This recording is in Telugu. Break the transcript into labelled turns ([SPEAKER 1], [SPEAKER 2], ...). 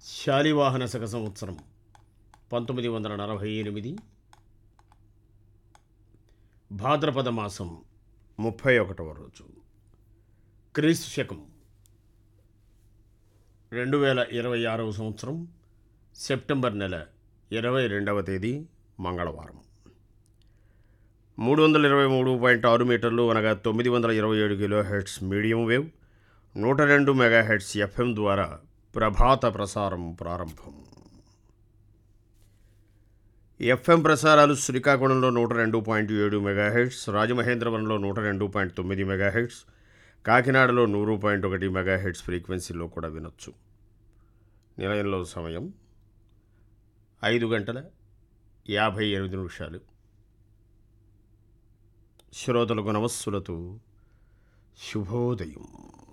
[SPEAKER 1] శాలివాహన శక సంవత్సరం పంతొమ్మిది వందల నలభై ఎనిమిది భాద్రపద మాసం ముప్పై ఒకటవ రోజు క్రీస్తు శకం రెండు వేల ఇరవై ఆరవ సంవత్సరం సెప్టెంబర్ నెల ఇరవై రెండవ తేదీ మంగళవారం మూడు వందల ఇరవై మూడు పాయింట్ ఆరు మీటర్లు అనగా తొమ్మిది వందల ఇరవై ఏడు కిలో హెడ్స్ మీడియం వేవ్ నూట రెండు మెగా హెడ్స్ ఎఫ్ఎం ద్వారా ప్రభాత ప్రసారం ప్రారంభం ఎఫ్ఎం ప్రసారాలు శ్రీకాకుళంలో నూట రెండు పాయింట్ ఏడు మెగా హెడ్స్ రాజమహేంద్రవరంలో నూట రెండు పాయింట్ తొమ్మిది మెగా హెడ్స్ కాకినాడలో నూరు పాయింట్ ఒకటి మెగా హెడ్స్ ఫ్రీక్వెన్సీలో కూడా వినొచ్చు నిలయంలో సమయం ఐదు గంటల యాభై ఎనిమిది నిమిషాలు శ్రోతలకు నమస్సులతో శుభోదయం